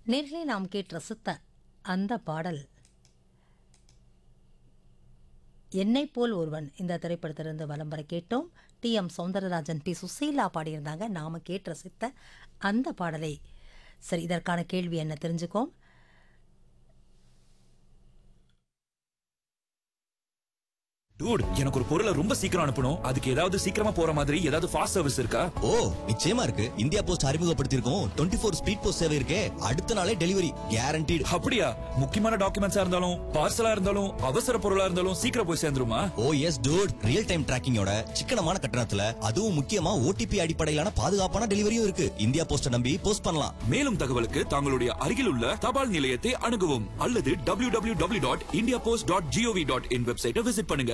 நேர்களே நாம் கேட்டு ரசித்த அந்த பாடல் என்னை போல் ஒருவன் இந்த திரைப்படத்திலிருந்து வலம் வர கேட்டோம் T M Soundararajan P Susheela பாடியிருந்தாங்க நாம கேட்டு ரசித்த அந்த பாடலை சரி இதற்கான கேள்வி என்ன தெரிஞ்சுக்கோம் டூட் எனக்கு ஒரு பொருளை ரொம்ப சீக்கிரம் அனுப்பணும் அதுக்கு ஏதாவது சீக்கிரமா போற மாதிரி ஏதாவது ஃபாஸ்ட் சர்வீஸ் இருக்கா ஓ நிச்சயமா இருக்கு இந்தியா போஸ்ட் அறிமுகப்படுத்தியிருக்கோம் டுவெண்ட்டி ஃபோர் ஸ்பீட் போஸ்ட் சேவை இருக்கே அடுத்த நாளே டெலிவரி கேரண்டீடு அப்படியா முக்கியமான டாக்குமெண்ட்ஸா இருந்தாலும் பார்சலா இருந்தாலும் அவசர பொருளா இருந்தாலும் சீக்கிரம் போய் சேர்ந்துருமா oh yes dude real time டிராக்கிங்கோட சிக்கனமான கட்டணத்துல அதுவும் முக்கியமா ஓடிபி அடிப்படையிலான பாதுகாப்பான டெலிவரியும் இருக்கு இந்தியா போஸ்ட நம்பி போஸ்ட் பண்ணலாம் மேலும் தகவலுக்கு தங்களுடைய அருகில் உள்ள தபால் நிலையத்தை அணுகவும் அல்லது W W W dot India post dot gov dot in வெப்சைட்டை விசிட் பண்ணுங்க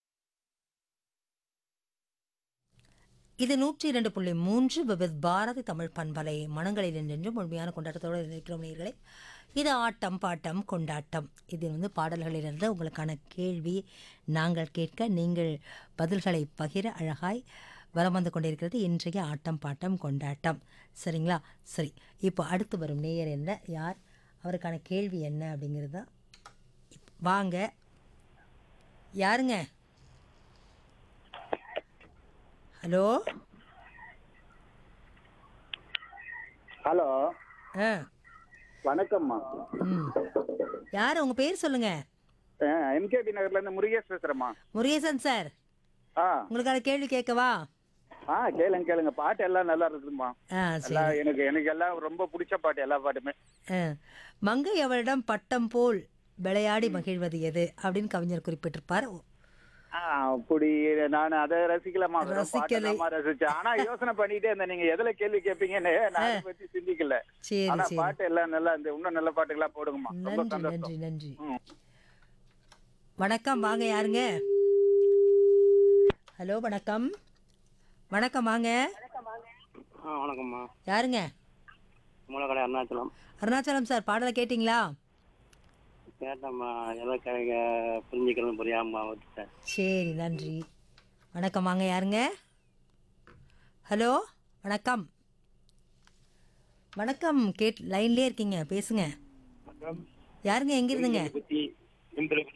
இது நூற்றி இரண்டு புள்ளி மூன்று விவித் பாரதி தமிழ் பண்பலை மனங்களில் நின்று முழுமையான கொண்டாட்டத்தோடு இருக்கிறோம் நேயர்களே இது ஆட்டம் பாட்டம் கொண்டாட்டம் இது வந்து பாடல்களிலிருந்து உங்களுக்கான கேள்வி நாங்கள் கேட்க நீங்கள் பதில்களை பகிர அழகாய் வலம் வந்து கொண்டிருக்கிறது இன்றைய ஆட்டம் பாட்டம் கொண்டாட்டம் சரிங்களா சரி இப்போ அடுத்து வரும் நேயர் என்ன யார் அவருக்கான கேள்வி என்ன அப்படிங்கிறது தான் வாங்க யாருங்க ஹலோ ஹலோ ஆ வணக்கம்மா ம் யார் உங்கள் பேர் சொல்லுங்க எம்கேபி நகர்ல இருந்து முருகேஷ் பேசுறேம்மா முருகேசன் சார் ஆ உங்களுக்கான கேள்வி கேட்கவா ஆ கேளுங்க கேளுங்க பாட்டு எல்லாம் நல்லா இருக்குதும்மா ஆ சரி எல்லாம் எனக்கு எனக்கு எல்லாம் ரொம்ப பிடிச்ச பாட்டு எல்லா பாட்டுமே ஆ. மங்கை அவளிடம் பட்டம் போல் விளையாடி மகிழ்வது எது அப்படின்னு கவிஞர் குறிப்பிட்டிருப்பார் ஆ, அப்படி நான் அதை ரசிக்கலாமா வெறும் பாட்டை ரசிக்கலை. தாம்மா ரசிச்சேன் ஆனா யோசனை பண்ணிட்டே இருந்தேன் நீங்க எதுல கேள்வி கேட்பீங்கன்னு நான் அதை பத்தி சிந்திக்கல சரி ஆனா சரி பாட்டு எல்லாம் நல்லா இந்த இன்னும் நல்ல பாட்டுகளா போடுங்கம்மா ரொம்ப நன்றி சந்தோஷம் நன்றி நன்றி ம். வணக்கம் வாங்க யாருங்க ஹலோ வணக்கம் வணக்கம் வாங்க ஆ வணக்கம்மா யாருங்க மூலக்கடை அருணாச்சலம் அருணாச்சலம் சார் பாடலை கேட்டிங்களா கேட்டம்மா எதை கிடைக்க புரிஞ்சுக்கிறது புரியாம விட்டுட்டேன் சரி நன்றி வணக்கம் வாங்க யாருங்க ஹலோ வணக்கம் வணக்கம் கேட் லைன்லயே இருக்கீங்க பேசுங்க யாருங்க எங்க இருந்துங்க பத்தி